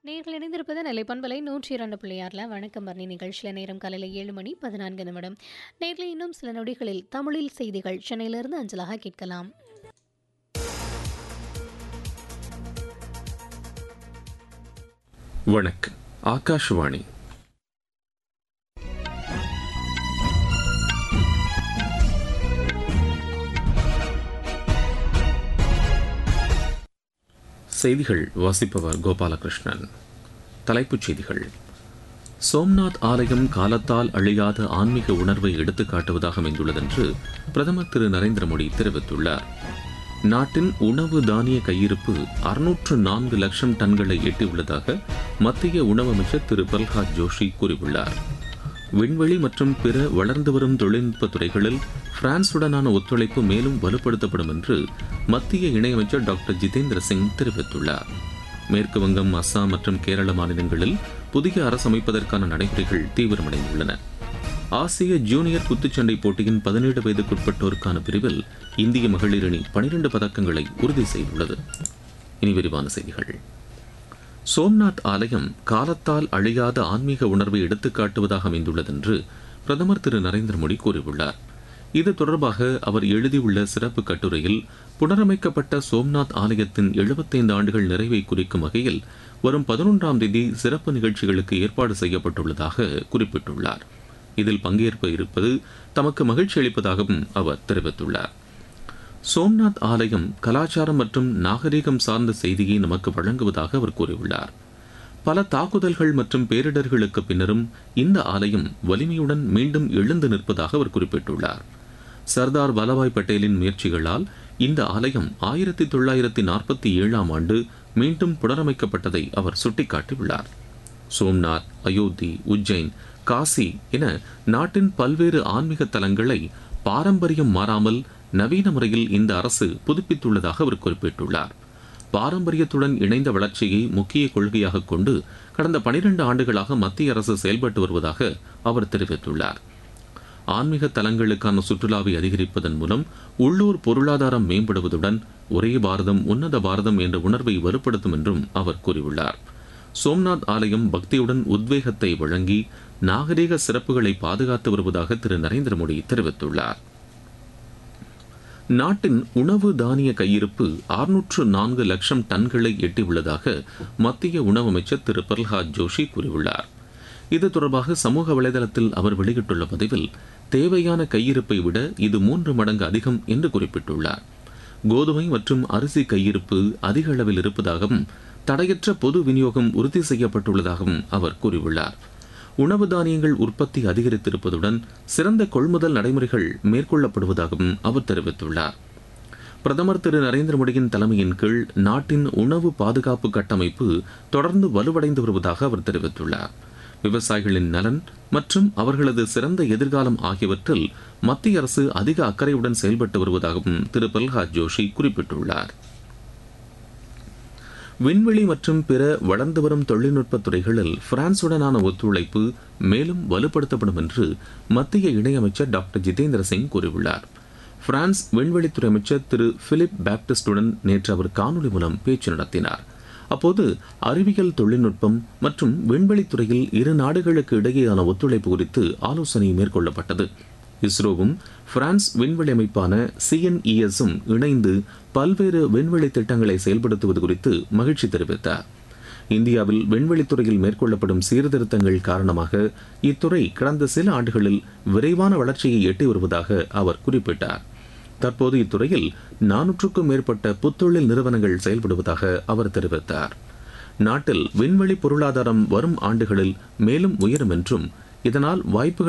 நேர்கள் இணைந்திருப்பது நிலைப்பண்பலை நூற்றி இரண்டு புள்ளியாரில் வணக்கம் பரணி நிகழ்ச்சியில் நேரம் காலையில் ஏழு மணி பதினான்கு நிமிடம் நேரில் இன்னும் சில நொடிகளில் தமிழில் செய்திகள் சென்னையிலிருந்து அஞ்சலாக கேட்கலாம் வணக்கம் ஆகாஷவாணி செய்திகள் வாசிப்பவர் கோபாலகிருஷ்ணன் தலைப்புச் செய்திகள் சோம்நாத் ஆலயம் காலத்தால் அழியாத ஆன்மீக உணர்வை எடுத்துக்காட்டுவதாக அமைந்துள்ளதென்று பிரதமர் திரு நரேந்திர மோடி தெரிவித்துள்ளார் நாட்டின் உணவு தானிய கையிருப்பு அறுநூற்று நான்கு லட்சம் டன்களை எட்டியுள்ளதாக மத்திய உணவு அமைச்சர் திரு பிரல்ஹாத் ஜோஷி கூறியுள்ளார் விண்வெளி மற்றும் பிற வளர்ந்து வரும் தொழில்நுட்ப துறைகளில் பிரான்சுடனான ஒத்துழைப்பு மேலும் வலுப்படுத்தப்படும் என்று மத்திய இணையமைச்சர் டாக்டர் ஜிதேந்திர சிங் தெரிவித்துள்ளார் மேற்கு வங்கம் அஸ்ஸாம் மற்றும் கேரள மாநிலங்களில் புதிய அரசு அமைப்பதற்கான நடைமுறைகள் தீவிரமடைந்துள்ளன ஆசிய ஜூனியர் குத்துச்சண்டை போட்டியின் பதினேழு வயதுக்குட்பட்டோருக்கான பிரிவில் இந்திய மகளிர் அணி பனிரெண்டு பதக்கங்களை உறுதி செய்துள்ளது இனி விரிவான செய்திகள் சோம்நாத் ஆலயம் காலத்தால் அழியாத ஆன்மீக உணர்வை எடுத்துக்காட்டுவதாக அமைந்துள்ளது என்று பிரதமர் திரு நரேந்திர மோடி கூறியுள்ளார் இது தொடர்பாக அவர் எழுதியுள்ள சிறப்பு கட்டுரையில் புனரமைக்கப்பட்ட சோம்நாத் ஆலயத்தின் எழுபத்தைந்து ஆண்டுகள் நிறைவை குறிக்கும் வகையில் வரும் பதினொன்றாம் தேதி சிறப்பு நிகழ்ச்சிகளுக்கு ஏற்பாடு செய்யப்பட்டுள்ளதாக குறிப்பிட்டுள்ளார் இதில் பங்கேற்ப இருப்பது தமக்கு மகிழ்ச்சி அளிப்பதாகவும் அவர் தெரிவித்துள்ளார் சோம்நாத் ஆலயம் கலாச்சாரம் மற்றும் நாகரீகம் சார்ந்த செய்தியை நமக்கு வழங்குவதாக அவர் கூறியுள்ளார் பல தாக்குதல்கள் மற்றும் பேரிடர்களுக்கு பின்னரும் இந்த ஆலயம் வலிமையுடன் மீண்டும் எழுந்து நிற்பதாக அவர் குறிப்பிட்டுள்ளார் சர்தார் வல்லபாய் பட்டேலின் முயற்சிகளால் இந்த ஆலயம் ஆயிரத்தி தொள்ளாயிரத்தி நாற்பத்தி ஏழாம் ஆண்டு மீண்டும் புனரமைக்கப்பட்டதை அவர் சுட்டிக்காட்டியுள்ளார் சோம்நாத் அயோத்தி உஜ்ஜைன் காசி என நாட்டின் பல்வேறு ஆன்மீக தலங்களை பாரம்பரியம் மாறாமல் நவீன முறையில் இந்த அரசு புதுப்பித்துள்ளதாக அவர் குறிப்பிட்டுள்ளார் பாரம்பரியத்துடன் இணைந்த வளர்ச்சியை முக்கிய கொள்கையாக கொண்டு கடந்த பனிரெண்டு ஆண்டுகளாக மத்திய அரசு செயல்பட்டு வருவதாக அவர் தெரிவித்துள்ளார் ஆன்மீக தலங்களுக்கான சுற்றுலாவை அதிகரிப்பதன் மூலம் உள்ளூர் பொருளாதாரம் மேம்படுவதுடன் ஒரே பாரதம் உன்னத பாரதம் என்ற உணர்வை வலுப்படுத்தும் என்றும் அவர் கூறியுள்ளார் சோம்நாத் ஆலயம் பக்தியுடன் உத்வேகத்தை வழங்கி நாகரீக சிறப்புகளை பாதுகாத்து வருவதாக திரு நரேந்திர மோடி தெரிவித்துள்ளார் நாட்டின் உணவு தானிய கையிருப்பு அறுநூற்று நான்கு லட்சம் டன்களை எட்டியுள்ளதாக மத்திய உணவு அமைச்சர் திரு பிரல்ஹாத் ஜோஷி கூறியுள்ளார் இது தொடர்பாக சமூக வலைதளத்தில் அவர் வெளியிட்டுள்ள பதிவில் தேவையான கையிருப்பை விட இது மூன்று மடங்கு அதிகம் என்று குறிப்பிட்டுள்ளார் கோதுமை மற்றும் அரிசி கையிருப்பு அதிக அளவில் இருப்பதாகவும் தடையற்ற பொது விநியோகம் உறுதி செய்யப்பட்டுள்ளதாகவும் அவர் கூறியுள்ளார் உணவு தானியங்கள் உற்பத்தி அதிகரித்திருப்பதுடன் சிறந்த கொள்முதல் நடைமுறைகள் மேற்கொள்ளப்படுவதாகவும் அவர் தெரிவித்துள்ளார் பிரதமர் திரு நரேந்திர மோடியின் தலைமையின் கீழ் நாட்டின் உணவு பாதுகாப்பு கட்டமைப்பு தொடர்ந்து வலுவடைந்து வருவதாக அவர் தெரிவித்துள்ளார் விவசாயிகளின் நலன் மற்றும் அவர்களது சிறந்த எதிர்காலம் ஆகியவற்றில் மத்திய அரசு அதிக அக்கறையுடன் செயல்பட்டு வருவதாகவும் திரு பிரல்ஹாத் ஜோஷி குறிப்பிட்டுள்ளார் விண்வெளி மற்றும் பிற வளர்ந்து வரும் தொழில்நுட்ப துறைகளில் பிரான்சுடனான ஒத்துழைப்பு மேலும் வலுப்படுத்தப்படும் என்று மத்திய இணையமைச்சர் டாக்டர் ஜிதேந்திர சிங் கூறியுள்ளார் பிரான்ஸ் விண்வெளித்துறை அமைச்சர் திரு பிலிப் பேப்டிஸ்டுடன் நேற்று அவர் காணொலி மூலம் பேச்சு நடத்தினார் அப்போது அறிவியல் தொழில்நுட்பம் மற்றும் விண்வெளித்துறையில் இரு நாடுகளுக்கு இடையேயான ஒத்துழைப்பு குறித்து ஆலோசனை மேற்கொள்ளப்பட்டது இஸ்ரோவும் பிரான்ஸ் விண்வெளி அமைப்பான சிஎன்இஎஸும் இணைந்து பல்வேறு விண்வெளி திட்டங்களை செயல்படுத்துவது குறித்து மகிழ்ச்சி தெரிவித்தார் இந்தியாவில் விண்வெளித்துறையில் மேற்கொள்ளப்படும் சீர்திருத்தங்கள் காரணமாக இத்துறை கடந்த சில ஆண்டுகளில் விரைவான வளர்ச்சியை எட்டி வருவதாக அவர் குறிப்பிட்டார் தற்போது இத்துறையில் நானூற்றுக்கும் மேற்பட்ட புத்தொழில் நிறுவனங்கள் செயல்படுவதாக அவர் தெரிவித்தார் நாட்டில் விண்வெளி பொருளாதாரம் வரும் ஆண்டுகளில் மேலும் உயரும் என்றும் இதனால் வாய்ப்புகள்